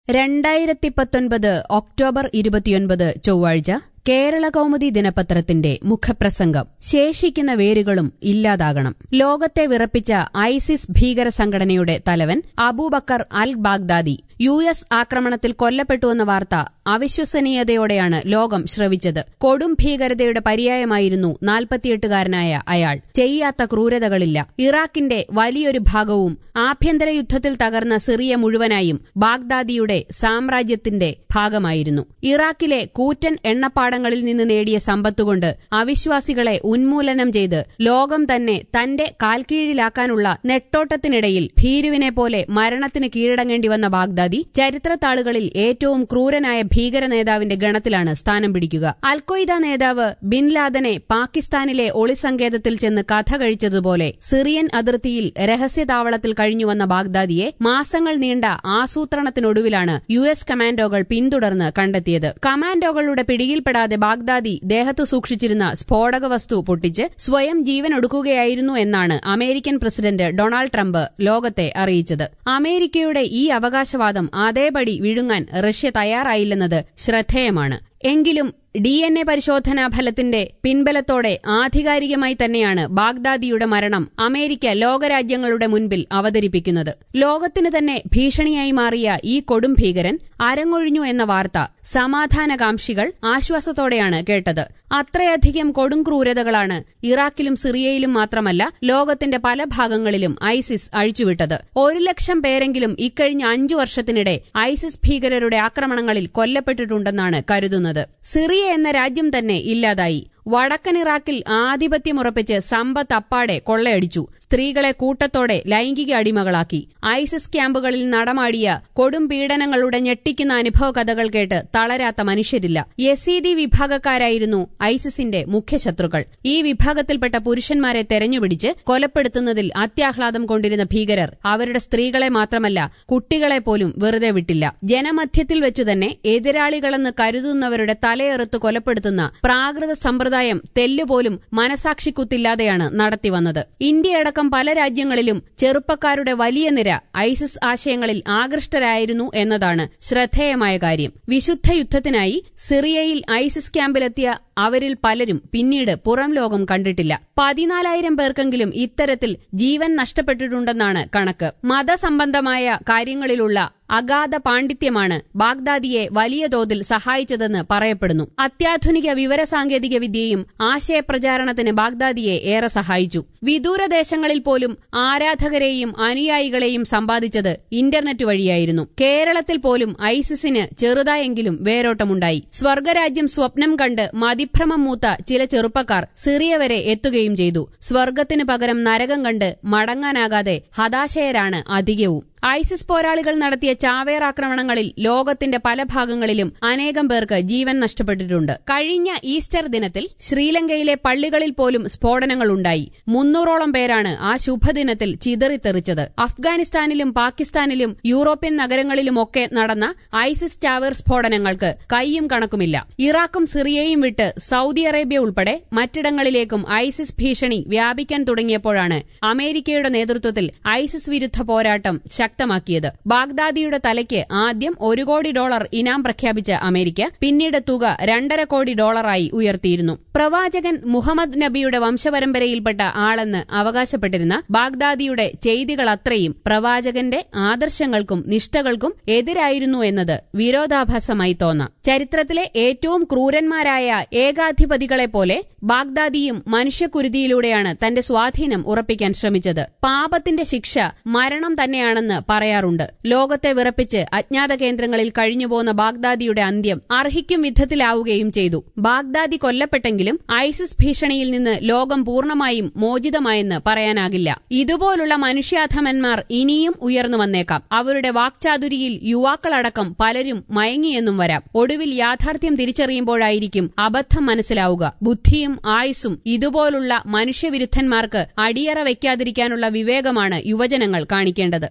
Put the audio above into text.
രണ്ടായിരത്തി പത്തൊൻപത് ഒക്ടോബർ ഇരുപത്തിയൊൻപത് ചൊവ്വാഴ്ച കേരള കൗമുദി ദിനപത്രത്തിന്റെ മുഖപ്രസംഗം ശേഷിക്കുന്ന വേരുകളും ഇല്ലാതാകണം ലോകത്തെ വിറപ്പിച്ച ഐസിസ് ഭീകര സംഘടനയുടെ തലവൻ Abu Bakr al Baghdadi U S ആക്രമണത്തിൽ കൊല്ലപ്പെട്ടുവെന്ന വാർത്ത അവിശ്വസനീയതയോടെയാണ് ലോകം ശ്രവിച്ചത് കൊടും ഭീകരതയുടെ പര്യായമായിരുന്നു നാൽപ്പത്തിയെട്ടുകാരനായ അയാൾ ചെയ്യാത്ത ക്രൂരതകളില്ല ഇറാഖിന്റെ വലിയൊരു ഭാഗവും ആഭ്യന്തര യുദ്ധത്തിൽ തകർന്ന സിറിയ മുഴുവനായും ബാഗ്ദാദിയുടെ സാമ്രാജ്യത്തിന്റെ ഭാഗമായിരുന്നു ഇറാഖിലെ കൂറ്റൻ എണ്ണപ്പാടങ്ങളിൽ നിന്ന് നേടിയ സമ്പത്തുകൊണ്ട് അവിശ്വാസികളെ ഉന്മൂലനം ചെയ്ത് ലോകം തന്നെ തന്റെ കാൽക്കീഴിലാക്കാനുള്ള നെട്ടോട്ടത്തിനിടയിൽ ഭീരുവിനെ പോലെ മരണത്തിന് കീഴടങ്ങേണ്ടി വന്ന ബാഗ്ദാദി ചരിത്രത്താളുകളിൽ ഏറ്റവും ക്രൂരനായ ഭീകര നേതാവിന്റെ ഗണത്തിലാണ് സ്ഥാനം പിടിക്കുക അൽഖ്വയ്ദ നേതാവ് ബിൻ ലാദനെ പാകിസ്ഥാനിലെ ഒളിസങ്കേതത്തിൽ ചെന്ന് കഥ കഴിച്ചതുപോലെ സിറിയൻ അതിർത്തിയിൽ രഹസ്യതാവളത്തിൽ കഴിഞ്ഞുവന്ന ബാഗ്ദാദിയെ മാസങ്ങൾ നീണ്ട ആസൂത്രണത്തിനൊടുവിലാണ് യു എസ് കമാൻഡോകൾ പിന്തുടർന്ന് കണ്ടെത്തിയത് കമാൻഡോകളുടെ പിടിയിൽപ്പെടാതെ ബാഗ്ദാദി ദേഹത്തു സൂക്ഷിച്ചിരുന്ന സ്ഫോടക വസ്തു പൊട്ടിച്ച് സ്വയം ജീവനൊടുക്കുകയായിരുന്നു എന്നാണ് അമേരിക്കൻ പ്രസിഡന്റ് ഡൊണാൾഡ് ട്രംപ് ലോകത്തെ അറിയിച്ചത് അമേരിക്കയുടെ ഈ അവകാശവാദം അതേപടി വിഴുങ്ങാൻ റഷ്യ തയ്യാറായില്ലെന്നത് ശ്രദ്ധേയമാണ് എങ്കിലും ഡി എൻ എ പരിശോധനാ ഫലത്തിന്റെ പിൻബലത്തോടെ ആധികാരികമായി തന്നെയാണ് ബാഗ്ദാദിയുടെ മരണം അമേരിക്ക ലോകരാജ്യങ്ങളുടെ മുൻപിൽ അവതരിപ്പിക്കുന്നത് ലോകത്തിന് തന്നെ ഭീഷണിയായി മാറിയ ഈ കൊടും ഭീകരൻ അരങ്ങൊഴിഞ്ഞു എന്ന വാർത്ത സമാധാനകാംക്ഷികൾ ആശ്വാസത്തോടെയാണ് കേട്ടത് അത്രയധികം കൊടും ക്രൂരതകളാണ് ഇറാഖിലും സിറിയയിലും മാത്രമല്ല ലോകത്തിന്റെ പല ഭാഗങ്ങളിലും ഐസിസ് അഴിച്ചുവിട്ടത് ഒരു ലക്ഷം പേരെങ്കിലും ഇക്കഴിഞ്ഞ അഞ്ചു വർഷത്തിനിടെ ഐസിസ് ഭീകരരുടെ ആക്രമണങ്ങളിൽ കൊല്ലപ്പെട്ടിട്ടുണ്ടെന്നാണ് കരുതുന്നത് സിറിയ എന്ന രാജ്യം തന്നെ ഇല്ലാതായി വടക്കൻ ഇറാഖിൽ ആധിപത്യമുറപ്പിച്ച് സമ്പത്ത് അപ്പാടെ കൊള്ളയടിച്ചു സ്ത്രീകളെ കൂട്ടത്തോടെ ലൈംഗിക അടിമകളാക്കി ഐസിസ് ക്യാമ്പുകളിൽ നടമാടിയ കൊടും പീഡനങ്ങളുടെ ഞെട്ടിക്കുന്ന അനുഭവ കഥകൾ കേട്ട് തളരാത്ത മനുഷ്യരില്ല യസീദി വിഭാഗക്കാരായിരുന്നു ഐസിസിന്റെ മുഖ്യ ശത്രുക്കൾ ഈ വിഭാഗത്തിൽപ്പെട്ട പുരുഷന്മാരെ തെരഞ്ഞുപിടിച്ച് കൊലപ്പെടുത്തുന്നതിൽ അത്യാഹ്ലാദം കൊണ്ടിരുന്ന ഭീകരർ അവരുടെ സ്ത്രീകളെ മാത്രമല്ല കുട്ടികളെ പോലും വെറുതെ വിട്ടില്ല ജനമധ്യത്തിൽ വെച്ചു തന്നെ എതിരാളികളെന്ന് കരുതുന്നവരുടെ തലയെറുത്ത് കൊലപ്പെടുത്തുന്ന പ്രാകൃത സമ്പ്രദായം തെല്ലുപോലും മനസാക്ഷിക്കുത്തില്ലാതെയാണ് നടത്തിവന്നത് ഇന്ത്യയടക്കം പല രാജ്യങ്ങളിലും ചെറുപ്പക്കാരുടെ വലിയ നിര ഐസിസ് ആശയങ്ങളിൽ ആകൃഷ്ടരായിരുന്നു എന്നതാണ് ശ്രദ്ധേയമായ കാര്യം വിശുദ്ധ യുദ്ധത്തിനായി സിറിയയിൽ ഐസിസ് ക്യാമ്പിലെത്തിയ അവരിൽ പലരും പിന്നീട് പുറം ലോകം കണ്ടിട്ടില്ല പതിനാലായിരം പേർക്കെങ്കിലും ഇത്തരത്തിൽ ജീവൻ നഷ്ടപ്പെട്ടിട്ടുണ്ടെന്നാണ് കണക്ക് മതസംബന്ധമായ കാര്യങ്ങളിലുള്ള അഗാധ പാണ്ഡിത്യമാണ് ബാഗ്ദാദിയെ വലിയ തോതിൽ സഹായിച്ചതെന്ന് പറയപ്പെടുന്നു അത്യാധുനിക വിവരസാങ്കേതിക വിദ്യയും ആശയപ്രചാരണത്തിന് ബാഗ്ദാദിയെ ഏറെ സഹായിച്ചു വിദൂരദേശങ്ങളിൽ പോലും ആരാധകരെയും അനുയായികളെയും സമ്പാദിച്ചത് ഇന്റർനെറ്റ് വഴിയായിരുന്നു കേരളത്തിൽ പോലും ഐസിസിന് ചെറുതായെങ്കിലും വേരോട്ടമുണ്ടായി സ്വർഗരാജ്യം സ്വപ്നം കണ്ട് മതിഭ്രമം മൂത്ത ചില ചെറുപ്പക്കാർ സിറിയ വരെ എത്തുകയും ചെയ്തു സ്വർഗത്തിന് പകരം നരകം കണ്ട് മടങ്ങാനാകാതെ ഹതാശയരാണ് അധികവും ഐസിസ് പോരാളികൾ നടത്തിയ ചാവേർ ആക്രമണങ്ങളിൽ ലോകത്തിന്റെ പല ഭാഗങ്ങളിലും അനേകം പേർക്ക് ജീവൻ നഷ്ടപ്പെട്ടിട്ടുണ്ട് കഴിഞ്ഞ ഈസ്റ്റർ ദിനത്തിൽ ശ്രീലങ്കയിലെ പള്ളികളിൽ പോലും സ്ഫോടനങ്ങളുണ്ടായി മുന്നൂറോളം പേരാണ് ആ ശുഭദിനത്തിൽ ചിതറിത്തെറിച്ചത് അഫ്ഗാനിസ്ഥാനിലും പാകിസ്ഥാനിലും യൂറോപ്യൻ നഗരങ്ങളിലുമൊക്കെ നടന്ന ഐസിസ് ചാവേർ സ്ഫോടനങ്ങൾക്ക് കൈയും കണക്കുമില്ല ഇറാഖും സിറിയയും വിട്ട് സൌദി അറേബ്യ ഉൾപ്പെടെ മറ്റിടങ്ങളിലേക്കും ഐസിസ് ഭീഷണി വ്യാപിക്കാൻ തുടങ്ങിയപ്പോഴാണ് അമേരിക്കയുടെ നേതൃത്വത്തിൽ ഐസിസ് വിരുദ്ധ പോരാട്ടം ശക്തമാക്കിയത് ബാഗ്ദാദിയുടെ തലയ്ക്ക് ആദ്യം ഒരു കോടി ഡോളർ ഇനാം പ്രഖ്യാപിച്ച അമേരിക്ക പിന്നീട് തുക രണ്ടര കോടി ഡോളറായി ഉയർത്തിയിരുന്നു പ്രവാചകൻ മുഹമ്മദ് നബിയുടെ വംശപരമ്പരയിൽപ്പെട്ട ആളെന്ന് അവകാശപ്പെട്ടിരുന്ന ബാഗ്ദാദിയുടെ ചെയ്തികളത്രയും പ്രവാചകന്റെ ആദർശങ്ങൾക്കും നിഷ്ഠകൾക്കും എതിരായിരുന്നു എന്നത് വിരോധാഭാസമായി തോന്നാം ചരിത്രത്തിലെ ഏറ്റവും ക്രൂരന്മാരായ ഏകാധിപതികളെ പോലെ ബാഗ്ദാദിയും മനുഷ്യക്കുരുതിയിലൂടെയാണ് തന്റെ സ്വാധീനം ഉറപ്പിക്കാൻ ശ്രമിച്ചത് പാപത്തിന്റെ ശിക്ഷ മരണം തന്നെയാണെന്ന് പറയാറുണ്ട് ലോകത്തെ വിറപ്പിച്ച് അജ്ഞാത കേന്ദ്രങ്ങളിൽ കഴിഞ്ഞുപോകുന്ന ബാഗ്ദാദിയുടെ അന്ത്യം അർഹിക്കും വിധത്തിലാവുകയും ചെയ്തു ബാഗ്ദാദി കൊല്ലപ്പെട്ടെങ്കിലും ഐസിസ് ഭീഷണിയിൽ നിന്ന് ലോകം പൂർണ്ണമായും മോചിതമായെന്ന് പറയാനാകില്ല ഇതുപോലുള്ള മനുഷ്യാധമന്മാർ ഇനിയും ഉയർന്നു വന്നേക്കാം അവരുടെ വാക്ചാതുരിയിൽ യുവാക്കളടക്കം പലരും മയങ്ങിയെന്നും വരാം ഒടുവിൽ യാഥാർത്ഥ്യം തിരിച്ചറിയുമ്പോഴായിരിക്കും അബദ്ധം മനസ്സിലാവുക ബുദ്ധിയും ആയുസ്സും ഇതുപോലുള്ള മനുഷ്യവിരുദ്ധന്മാർക്ക് അടിയറ വയ്ക്കാതിരിക്കാനുള്ള വിവേകമാണ് യുവജനങ്ങൾ കാണിക്കേണ്ടത്